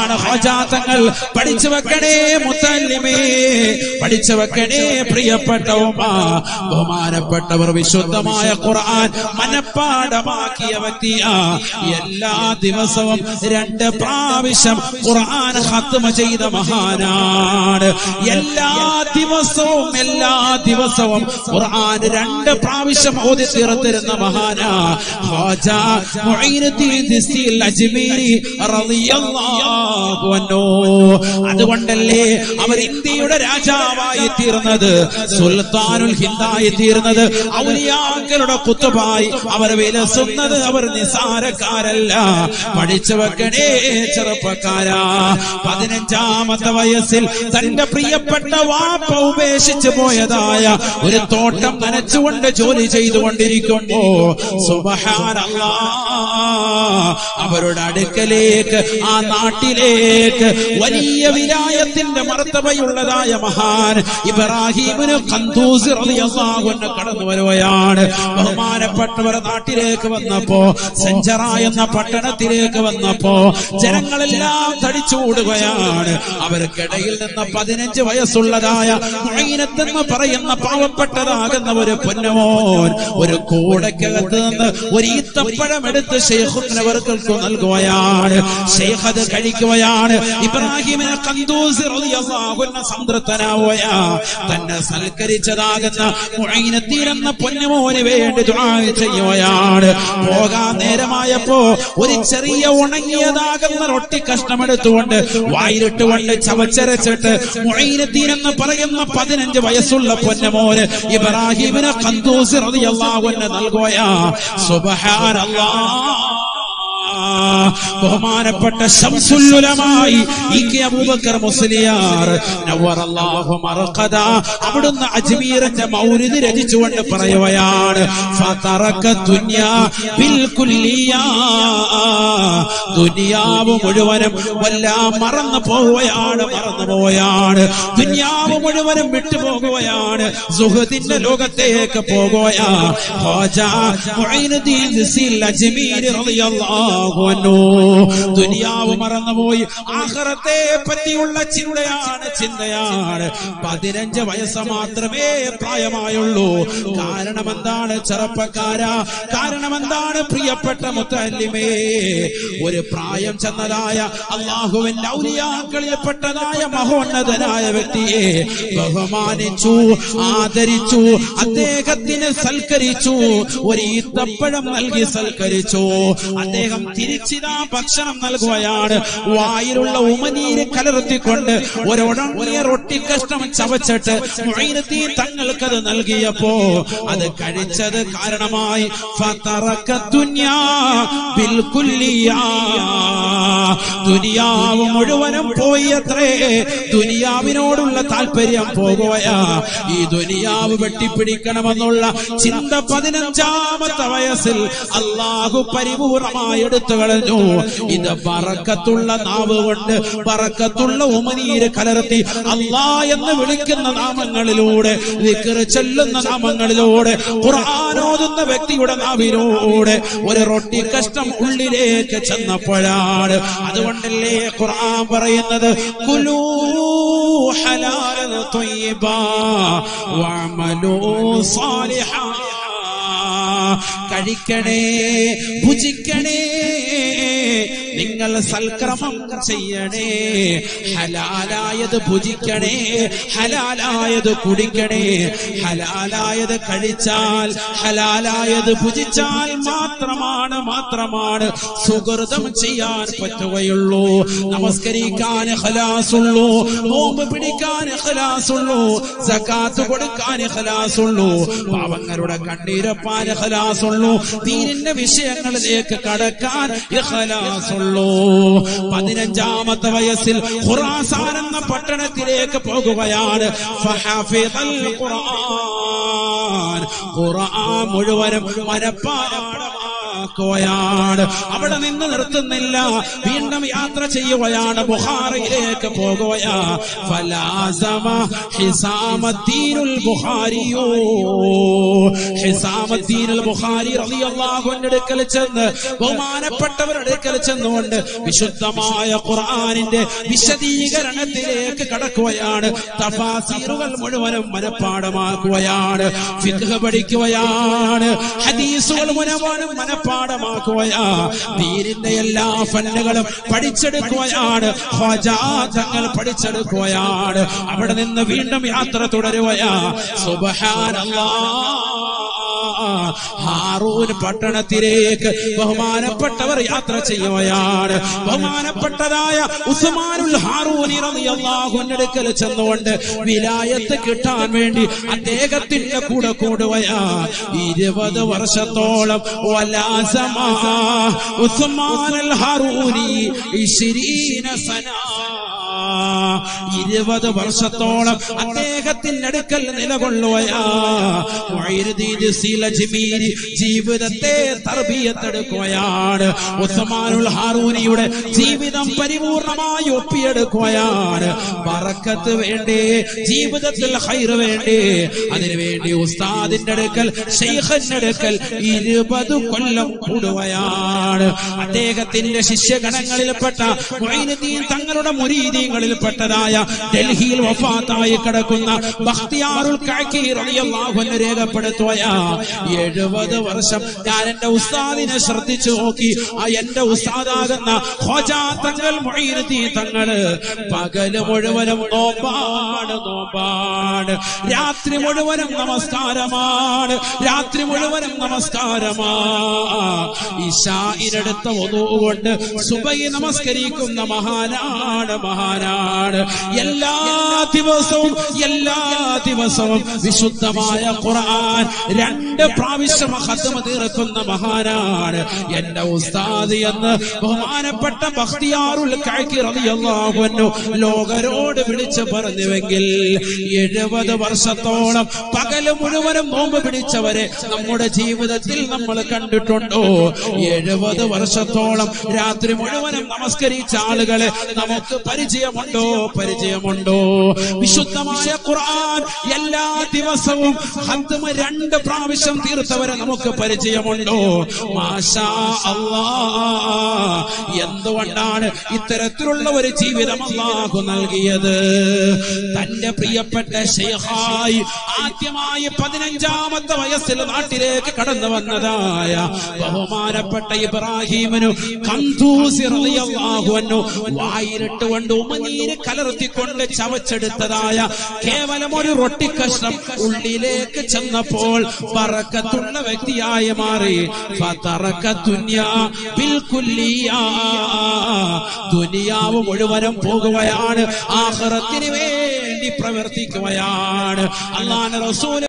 ആരാണ് ഹോജാത്തങ്ങൾ പഠിച്ചു വെക്കണേ മുത്തല്ലിമേ പഠിച്ചു വെക്കണേ പ്രിയപ്പെട്ട ഉമ്മ ബഹുമാനപ്പെട്ടവർ വിശുദ്ധമായ ഖുർആൻ മനപ്പാഠമാക്കിയ വ്യക്തിയാ എല്ലാ ദിവസവും രണ്ട് പ്രാവശ്യം ഖുർആൻ ഖത്മ ചെയ്ത മഹാനാണ് എല്ലാ ദിവസവും എല്ലാ ദിവസവും ഖുർആൻ രണ്ട് പ്രാവശ്യം ഓതി തീർത്തിരുന്ന മഹാനാ ഖാജ മുഈനുദ്ദീൻ ദിസ്തിൽ അജ്മീരി റളിയല്ലാഹു അൻഹു അതുകൊണ്ടല്ലേ അവർ ഇന്ത്യയുടെ രാജാവായി തീർന്നത് സുൽത്താനുൽ ഹിന്ദായി തീർന്നത് ഔലിയാക്കളുടെ കുത്തുബായി അവർ വിലസുന്നത് അവർ നിസാരക്കാരല്ല പഠിച്ചു വെക്കണേ ചെറുപ്പക്കാരാ പതിനഞ്ചാമത്തെ വയസ്സിൽ തന്റെ പ്രിയപ്പെട്ട വാപ്പ ഉപേക്ഷിച്ചു പോയതായ ഒരു തോട്ടം നനച്ചുകൊണ്ട് ജോലി ചെയ്തുകൊണ്ടിരിക്കുമ്പോ സുബഹാനല്ലാ അവരുടെ അടുക്കലേക്ക് ആ നാട്ടിലേക്ക് വലിയ വിലായത്തിന്റെ മർത്തവയുള്ളതായ മഹാൻ ഇബ്രാഹിമിന് കന്തൂസ് റളിയല്ലാഹു അൻഹു കടന്നു വരുകയാണ് ബഹുമാനപ്പെട്ടവർ നാട്ടിലേക്ക് വന്നപ്പോ സെഞ്ചറ എന്ന പട്ടണത്തിലേക്ക് വന്നപ്പോ ജനങ്ങളെല്ലാം തടിച്ചുകൂടുകയാണ് അവർക്കിടയിൽ നിന്ന് പതിനഞ്ച് വയസ്സുള്ളതായ മുഈനത്തെന്ന് പറയുന്ന പാവപ്പെട്ടതാകുന്ന ഒരു പൊന്നമോൻ ഒരു കൂടയ്ക്കകത്ത് നിന്ന് ഒരു ഈത്തപ്പഴം എടുത്ത് ഷെയ്ഖുനവർക്ക് നൽകുകയാണ് ഷെയ്ഖ് അത് കഴിക്കുകയാണ് ഇബ്രാഹിമിനെ കന്തൂസ് റളിയല്ലാഹു അൻഹു സംതൃപ്തനാവുകയാ തന്നെ സൽക്കരിച്ചതാകുന്ന മുഈനത്തീൻ എന്ന പൊന്നമോന് വേണ്ടി ദുആ ചെയ്യുകയാണ് പോകാൻ നേരമായപ്പോ ഒരു ചെറിയ ഉണങ്ങിയതാകുന്ന റൊട്ടി കഷ്ണമെടുത്തുകൊണ്ട് വായിലിട്ടുകൊണ്ട് ചവച്ചരച്ചിട്ട് മുഈനത്തീൻ എന്ന് പറയുന്ന പതിനഞ്ച് വയസ്സുള്ള പൊന്നമോന് ഇബ്രാഹിമിനെ കന്തൂസ് റളിയല്ലാഹു അൻഹു നൽകുകയാ സുബ്ഹാനല്ലാഹ് ബഹുമാനപ്പെട്ട ശംസുല്ലുലമായി ഇ കെ അബൂബക്കർ മുസ്ലിയാർ നവറല്ലാഹു മർഖദ അവിടുന്ന് അജ്മീറിന്റെ മൗലിദ് രചിച്ചുകൊണ്ട് പറയുകയാണ് ഫതറക ദുനിയാ ബിൽ കുല്ലിയാ ദുനിയാവ് മുഴുവനും വല്ലാം മറന്നു പോവുകയാണ് മറന്നു പോവുകയാണ് ദുനിയാവ് മുഴുവനും വിട്ടുപോകുകയാണ് സുഹൃത്തിന്റെ ലോകത്തേക്ക് പോകുകയാ ഖാജ മുഈനുദ്ദീൻ ദിസിൽ അജ്മീർ റളിയല്ലാഹു അൻഹു ദുനിയാവ് മറന്നുപോയി ആഖിറത്തെ പറ്റിയുള്ള ചിന്തയാണ് ചിന്തയാണ് പതിനഞ്ച് വയസ്സ് മാത്രമേ പ്രായമായുള്ളൂ കാരണം എന്താണ് ചെറുപ്പക്കാരാ കാരണം എന്താണ് പ്രിയപ്പെട്ട മുത്തല്ലിമേ ഒരു പ്രായം ചെന്നതായ അള്ളാഹുവിന്റെ ഔലിയാക്കളിൽപ്പെട്ടതായ മഹോന്നതനായ വ്യക്തിയെ ബഹുമാനിച്ചു ആദരിച്ചു അദ്ദേഹത്തിന് സൽക്കരിച്ചു ഒരു ഈത്തപ്പഴം നൽകി സൽക്കരിച്ചു അദ്ദേഹം തിരിച്ചിതാ ഭക്ഷണം നൽകുകയാണ് വായിലുള്ള ഉമനീര് കലർത്തിക്കൊണ്ട് ഒരൊടങ്ങിയ റൊട്ടി കഷ്ണം ചവച്ചിട്ട് മൊയ്നത്തീൻ തങ്ങൾക്കത് നൽകിയപ്പോ അത് കഴിച്ചത് കാരണമായി ഫതറക ദുനിയാ ബിൽ കുല്ലിയാ. ദുനിയാവ് മുഴുവനും പോയി അത്രേ ദുനിയാവിനോടുള്ള താല്പര്യം പോകുകയാ ഈ ദുനിയാവ് വെട്ടിപ്പിടിക്കണമെന്നുള്ള ചിന്ത പതിനഞ്ചാമത്തെ വയസ്സിൽ അള്ളാഹു പരിപൂർണമായി എടുത്തു കളഞ്ഞു ഇത് പറക്കത്തുള്ള നാവ് കൊണ്ട് പറക്കത്തുള്ള ഉമനീര് കലർത്തി അള്ളാ എന്ന് വിളിക്കുന്ന നാമങ്ങളിലൂടെ ദിക്ർ ചെല്ലുന്ന നാമങ്ങളിലൂടെ ഖുർആാനോതുന്ന വ്യക്തിയുടെ നാവിലൂടെ ഒരു റൊട്ടി കഷ്ടം ഉള്ളിലേക്ക് ചെന്നപ്പോഴാണ് അതുകൊണ്ടല്ലേ ഖുർആൻ പറയുന്നത് കുലൂ ഹലാലൻ ത്വയ്യിബാ വഅമലൂ സാലിഹാ കഴിക്കണേ ഭുജിക്കണേ നിങ്ങൾ സൽക്രമം ചെയ്യണേ ഹലാലായത് ഭുജിക്കണേ ഹലാലായത് കുടിക്കണേ ഹലാലായത് കഴിച്ചാൽ ഹലാലായത് ഭുജിച്ചാൽ മാത്രമാണ് മാത്രമാണ് സുഹൃതം ചെയ്യാൻ പറ്റുകയുള്ളൂ നമസ്കരിക്കാൻ ഹലാസുള്ളൂ നോമ്പ് പിടിക്കാൻ ഹലാസുള്ളൂ സക്കാത്ത് കൊടുക്കാൻ ഹലാസുള്ളൂ പാവങ്ങളുടെ കണ്ണീരപ്പാൻ ഇഖ്ലാസുള്ളൂ ദീനിന്റെ വിഷയങ്ങളിലേക്ക് കടക്കാൻ ഇഖ്ലാസുള്ളൂ പതിനഞ്ചാമത്തെ വയസ്സിൽ ഖുറാസാൻ എന്ന പട്ടണത്തിലേക്ക് പോകുകയാണ് ഫഹഫിദൽ ഖുർആൻ ഖുർആൻ മുഴുവനും മനപ്പാടമാണ് പാഠമാക്കുകയാണ് അവിടെ നിന്ന് നിർത്തുന്നില്ല വീണ്ടും യാത്ര ചെയ്യുകയാണ് ബുഹാറയിലേക്ക് പോകുകയാ ഫലാസമ ഹിസാമദ്ദീനുൽ ബുഹാരിയോ ഹിസാമദ്ദീനുൽ ബുഹാരി റളിയല്ലാഹുവിന്റെ അടുക്കൽ ചെന്ന് ബഹുമാനപ്പെട്ടവരുടെ അടുക്കൽ ചെന്നുകൊണ്ട് വിശുദ്ധമായ ഖുർആനിന്റെ വിശദീകരണത്തിലേക്ക് കടക്കുകയാണ് തഫാസീറുകൾ മുഴുവനും മനഃപ്പാടമാക്കുകയാണ് ഫിഖ് പഠിക്കുകയാണ് ഹദീസുകൾ മുഴുവനും മനഃപ്പാടമാക്കുകയാ ദീനിന്റെ എല്ലാ ഫന്നുകളും പഠിച്ചെടുക്കുകയാണ് ഖ്വാജാ തങ്ങൾ പഠിച്ചെടുക്കുകയാണ് അവിടെ നിന്ന് വീണ്ടും യാത്ര തുടരുകയാ സുബ്ഹാനല്ലാഹ് ഹാറൂൻ പട്ടണത്തിലേക്ക് ബഹുമാനപ്പെട്ടവർ യാത്ര ചെയ്യുകയാണ് ബഹുമാനപ്പെട്ടതായ ഉസ്മാനുൽ ഹാറൂനി റളിയല്ലാഹുവിന്റെ അടുക്കൽ ചെന്നുകൊണ്ട് വിലായത്ത് കിട്ടാൻ വേണ്ടി അദ്ദേഹത്തിന്റെ കൂടെ കൂടുകയാ ഇരുപത് വർഷത്തോളം വലാസമാ ഉസ്മാനുൽ ഹാറൂനി ഇശ്രീന സനാ ഇരുപത് വർഷത്തോളം അദ്ദേഹത്തിന്റെ അടുക്കൽ നിലകൊള്ളുകയാ വൈരുദീദ് സിലജ്മീരി ജീവിതത്തെ തർബിയത്തെടുക്കുകയാണ് ഉസ്മാനുൽ ഹാറൂനിയുടെ ജീവിതം പരിപൂർണമായി ഒപ്പിയെടുക്കുകയാണ് ബറക്കത്ത് വേണ്ടേ ജീവിതത്തിൽ ഹൈറ് വേണ്ടേ അതിനുവേണ്ടി ഉസ്താദിന്റെ അടുക്കൽ ഷെയ്ഖിന്റെ അടുക്കൽ ഇരുപത് കൊല്ലം കൂടുകയാണ് അദ്ദേഹത്തിന്റെ ശിഷ്യഗണങ്ങളിൽപ്പെട്ട മൊയ്നുദ്ദീൻ തങ്ങളുടെ മുരീദീങ്ങളിൽപ്പെട്ടതായ ഡൽഹിയിൽ വഫാത്തായി കിടക്കുന്ന ബഖ്തിയാറുൽ കാക്കി റളിയല്ലാഹു അൻഹു രേഖപ്പെടുത്തുകയാ എഴുപത് വർഷം ഞാൻ എന്റെ ഉസ്താദിനെ ശ്രദ്ധിച്ചു നോക്കി ആ എന്റെ ഉസ്താദാകുന്ന ഖോജാ തങ്ങൾ മൊയ്നുദ്ദീൻ തങ്ങള് പകല് മുഴുവനും നോമ്പാണ് നോമ്പാണ് രാത്രി മുഴുവനും നമസ്കാരമാണ് രാത്രി മുഴുവനും നമസ്കാരമാ ഇഷായിനടുത്ത ഒന്നുകൊണ്ട് സുബൈ നമസ്കരിക്കുന്ന മഹാനാണ് മഹാനാണ് എല്ലാ ദിവസവും എല്ലാ ദിവസവും വിശുദ്ധമായ ഖുർആൻ രണ്ട് പ്രാവശ്യം ഹത്തമ തീർക്കുന്ന മഹാനാണ് എന്റെ ഉസ്താദ് എന്ന് ബഹുമാനപ്പെട്ട ബഖ്തിയാറുൽ കഅക്കി റളിയല്ലാഹു അൻഹു ലോകരോട് വിളിച്ചു പറഞ്ഞുവെങ്കിൽ എഴുപത് വർഷത്തോളം പകല് മുഴുവനും നോമ്പ് പിടിച്ചവരെ നമ്മുടെ ജീവിതത്തിൽ നമ്മൾ കണ്ടിട്ടുണ്ടോ എഴുപത് വർഷത്തോളം രാത്രി മുഴുവനും നമസ്കരിച്ച ആളുകളെ നമുക്ക് പരിചയമുണ്ടോ പരിചയമുണ്ടോ വിശുദ്ധമായ ഖുർആൻ എല്ലാ ദിവസവും ഹത്തമ രണ്ട് പ്രാവശ്യം തീർത്തവരെ നമുക്ക് പരിചയമുണ്ടോ മാഷാ അല്ലാ എന്തുകൊണ്ടാണ് ഇത്തരത്തിലുള്ള ഒരു ജീവിതം അള്ളാഹു നൽകിയത് തന്റെ പ്രിയപ്പെട്ട ഷെയ്ഖായി ആദ്യമായി പതിനഞ്ചാമത്തെ വയസ്സിൽ നാട്ടിലേക്ക് കടന്നു വന്നതായ ബഹുമാനപ്പെട്ട ഇബ്രാഹിമിനു കന്തൂസി റളിയല്ലാഹു അൻഹു വായിലിട്ടുകൊണ്ട് ഉമനീര് കലർത്തിക്കൊണ്ട് ചവച്ചെടുത്തതായ കേവലം ഒരു റൊട്ടി കഷ്ണം ഉള്ളിലേക്ക് ചെന്നപ്പോൾ പറക്കത്തുള്ള വ്യക്തിയായി മാറി ഫതറക ദുനിയാ ബിൽകുല്ലിയാ ദുനിയാവ് മുഴുവനും പോകുകയാണ് ആഖിറത്തിന് വേണ്ടി പ്രവർത്തിക്കുകയാണ് അള്ളാഹ് റസൂൽ